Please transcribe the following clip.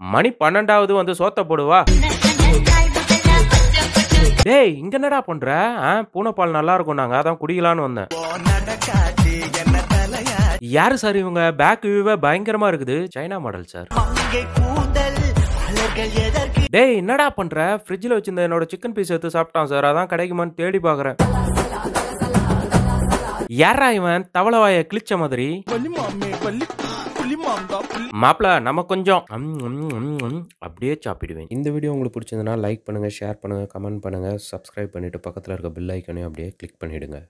மணி பன்னெண்டாவது வந்து சோத்த போடுவா டேய் இங்க என்னடா பண்ற ஆ, பூனைப்பால் நல்லா இருக்கும் நாங்க அதான் குடிக்கலான்னு வந்தேன் யாரு சார் இவங்க பேக் வியூவே பயங்கரமா இருக்குது சைனா மாடல் சார் டேய் என்னடா பண்ற ஃப்ரிட்ஜில் வச்சிருந்த என்னோட சிக்கன் பீஸ் எடுத்து சாப்பிட்டான் சார் அதான் கிடைக்குமான்னு தேடி பார்க்கறேன் யாரா இவன் தவளவாய கிழிச்ச மாதிரி மாப்பிள நம்ம கொஞ்சம் ம், ம், ம், ம், அப்படியே சாப்பிடுவேன் இந்த வீடியோ உங்களுக்கு பிடிச்சிருந்தனா லைக் பண்ணுங்க ஷேர் பண்ணுங்க கமெண்ட் பண்ணுங்க சப்ஸ்கிரைப் பண்ணிட்டு பக்கத்தில் இருக்க பெல் ஐக்கனையும் அப்படியே கிளிக் பண்ணிடுங்க